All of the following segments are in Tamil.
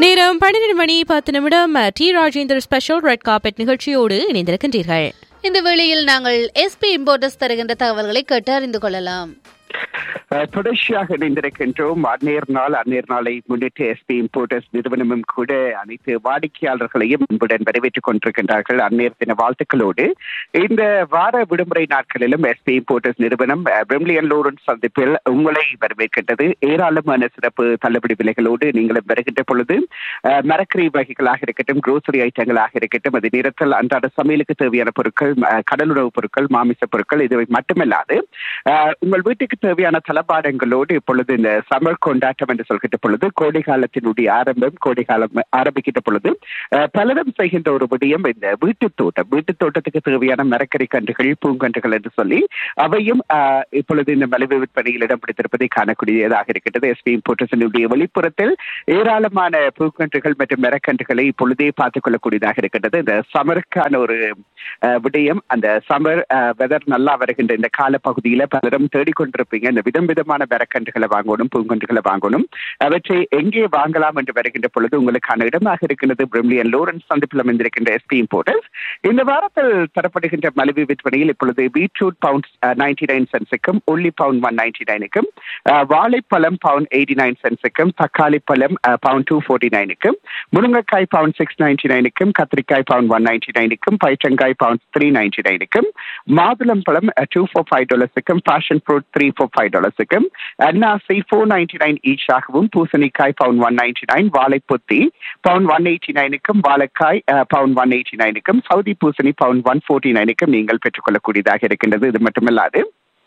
நேரம் பன்னிரண்டு மணி பத்து நிமிடம் T Rajendar special red carpet நிகழ்ச்சியோடு இணைந்திருக்கின்றீர்கள் இந்த வேளையில் நாங்கள் எஸ்பி இம்போர்ட்டர்ஸ் தருகின்ற தகவல்களை கேட்டு அறிந்து கொள்ளலாம் அஹ், தொடர்ச்சியாக இணைந்திருக்கின்றோம் அந்நேர் நாள் அந்நேர் நாளை முன்னிட்டு எஸ்பி இம்போர்ட்டர்ஸ் நிறுவனமும் கூட அனைத்து வாடிக்கையாளர்களையும் அன்புடன் வரவேற்றுக் கொண்டிருக்கின்றார்கள் அந்நேர் தின வாழ்த்துக்களோடு இந்த வார விடுமுறை நாட்களிலும் எஸ்பி இம்போர்ட்டர்ஸ் நிறுவனம் அஹ், பிரெம்லியன் லோரன்ஸ் சந்திப்பில் உங்களை வரவேற்கின்றது ஏராளமான சிறப்பு தள்ளுபடி விலைகளோடு நீங்களும் வருகின்ற பொழுது அஹ், மரக்கறி வகைகளாக இருக்கட்டும் குரோசரி ஐட்டங்களாக இருக்கட்டும் அது நேரத்தில் அன்றாட சமையலுக்கு தேவையான பொருட்கள் அஹ், கடலுணவுப் பொருட்கள் மாமிச பொருட்கள் இது மட்டுமல்லாது அஹ், உங்கள் வீட்டுக்கு தேவையான தளபாடங்களோடு இப்பொழுது இந்த சமர் கொண்டாட்டம் என்று சொல்கின்ற பொழுது கோடை காலத்தினுடைய ஆரம்பம் கோடை காலம் ஆரம்பிக்கின்ற பொழுது அஹ், பலரும் செய்கின்ற ஒரு விடயம் இந்த வீட்டு தோட்டம் வீட்டு தோட்டத்துக்கு தேவையான மரக்கறி கன்றுகள் பூங்கன்றுகள் என்று சொல்லி அவையும் அஹ், இப்பொழுது இந்த மலிவு விற்பனையில் இடம் பிடித்திருப்பதை காணக்கூடியதாக இருக்கின்றது எஸ்பி இம்போர்ட்டர்ஸினுடைய வெளிப்புறத்தில் ஏராளமான பூக்கன்றுகள் மற்றும் மரக்கன்றுகளை இப்பொழுதே பார்த்துக் கொள்ளக்கூடியதாக இருக்கின்றது இந்த சமருக்கான ஒரு அஹ், விடயம் அந்த சமர் வெதர் நல்லா வருகின்ற இந்த கால பகுதியில பலரும் தேடிக்கொண்டிருப்பீங்க இந்த விதம் விதமான மரக்கன்றுகளை வாங்கணும் பூங்கன்றுகளை வாங்கணும் அவற்றை எங்கே வாங்கலாம் என்று வருகின்ற பொழுது உங்களுக்கான இடமாக இருக்கின்றது பிரிமிலியன் லோரன்ஸ் சந்திப்பில் அமைந்திருக்கின்ற எஸ்பி இம்போர்ட்டர்ஸ் இந்த வாரத்தில் தரப்படுகின்ற மலிவு விற்பனையில் இப்பொழுது பீட்ரூட் பவுண்ட் நைன்டி நைன் சென்ஸுக்கும் உள்ளி பவுண்ட் ஒன் நைன்டி நைனுக்கும் வாழைப்பழம் பவுண்ட் எயிட்டி நைன் சென்ஸுக்கும் தக்காளி பழம் பவுண்ட் டூ ஃபோர்ட்டி நைனுக்கும் முருங்கைக்காய் பவுண்ட் சிக்ஸ் நைன்டி நைனுக்கும் கத்திரிக்காய் பவுண்ட் ஒன் நைன்டி நைனுக்கும் பைச்சங்காய் பவுண்ட் த்ரீ நைன்டி நைனுக்கும் மாதுளம் பழம் டூ ஃபோர் ஃபைவ் டாலர்ஸுக்கும் passion fruit three four five டாலர்ஸுக்கும் அன்னாசி ஃபோர் நைன்டி நைன் ஈச் ஆகவும் பூசணிக்காய் பவுண்ட் ஒன் நைன்டி நைன் வாழைப்பொத்தி பவுண்ட் ஒன் எயிட்டி நைனுக்கும் வாழைக்காய் பவுண்ட் ஒன் எயிட்டி நைனுக்கும் சவுதி பூசணி பவுண்ட் ஒன் ஃபோர்ட்டி நைனுக்கும் நீங்கள் பெற்றுக்கொள்ளக்கூடியதாக இருக்கின்றது இது மட்டுமல்லாது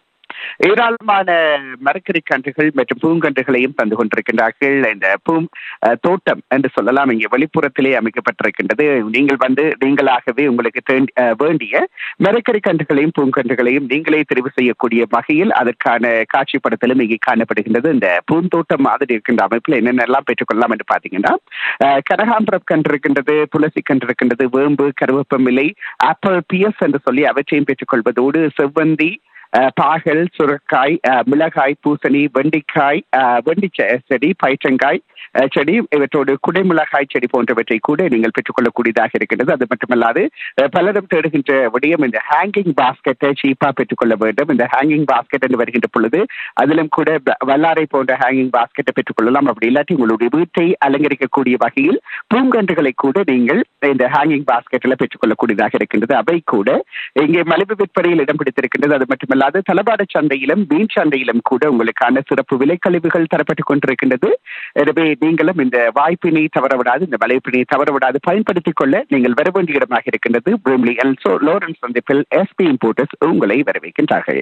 ஏராளமான மரக்கறி கன்றுகள் மற்றும் பூங்கன்றுகளையும் தந்து கொண்டிருக்கின்றார்கள் இந்த பூ அஹ், தோட்டம் என்று சொல்லலாம் இங்கே வெளிப்புறத்திலே அமைக்கப்பட்டிருக்கின்றது நீங்கள் வந்து நீங்களாகவே உங்களுக்கு தேண்டி- அஹ், வேண்டிய மரக்கறி கன்றுகளையும் பூங்கன்றுகளையும் நீங்களே தெரிவு செய்யக்கூடிய வகையில் அதற்கான காட்சிப்படுத்தலும் இங்கே காணப்படுகின்றது இந்த பூந்தோட்டம் மாதிரி இருக்கின்ற அமைப்பில் என்னென்னலாம் பெற்றுக்கொள்ளலாம் என்று பார்த்தீங்கன்னா அஹ், கனகாம்பரம் கன்று இருக்கின்றது துளசி கன்று இருக்கின்றது வேம்பு கருவேப்பமில்லை ஆப்பிள் பியஸ் என்று சொல்லி அவற்றையும் பெற்றுக்கொள்வதோடு செவ்வந்தி அஹ், பாகல் சுரக்காய் அஹ், மிளகாய் பூசணி வெண்டிக்காய் அஹ், வெண்டி செ- செடி பயிற்றங்காய் அஹ், செடி இவற்றோடு குடைமிளகாய் செடி போன்றவற்றை கூட நீங்கள் பெற்றுக்கொள்ளக்கூடியதாக இருக்கின்றது அது மட்டுமல்லாது அஹ், பலரும் தேடுகின்ற விடயம் இந்த ஹேங்கிங் பாஸ்கெட்டை சீப்பா பெற்றுக்கொள்ள வேண்டும் இந்த ஹேங்கிங் பாஸ்கெட் என்று வருகின்ற பொழுது அதிலும் கூட வ- வல்லாரை போன்ற ஹேங்கிங் பாஸ்கெட்டை பெற்றுக்கொள்ளலாம் அப்படி இல்லாட்டி உங்களுடைய வீட்டை அலங்கரிக்கக்கூடிய வகையில் பூங்கன்றுகளை கூட நீங்கள் இந்த ஹேங்கிங் பாஸ்கெட்டில் பெற்றுக்கொள்ளக்கூடியதாக இருக்கின்றது அவை கூட இங்கே மலிவு விற்பனையில் இடம் பிடித்திருக்கின்றது அது மட்டுமல்லாது தளபாட சந்தையிலும் மீன் சந்தையிலும் கூட உங்களுக்கான சிறப்பு விலைக்கழிவுகள் தரப்பட்டுக் கொண்டிருக்கின்றது எனவே நீங்களும் இந்த வாய்ப்பினை தவறவிடாது இந்த வலைப்பினை தவறவிடாது பயன்படுத்திக் கொள்ள நீங்கள் வர வேண்டிய இடமாக இருக்கின்றது பிரம்லி எல்சோ லோரன்ஸ் சந்திப்பில் எஸ்பி இம்போர்ட்டர்ஸ் உங்களை வரவேற்கின்றார்கள்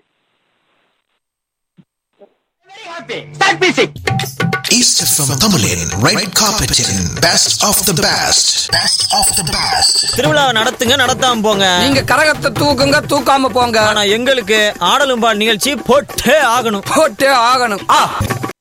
East FM தமிழின் red carpeting best of the best best of the best திருவிழா நடத்துங்க நடத்தாம போங்க நீங்க கரகத்தை தூக்குங்க தூக்காம போங்க ஆனா எங்களுக்கு ஆடலும் பால் நிகழ்ச்சி போட்டே ஆகணும் போட்டே ஆகணும் ஆ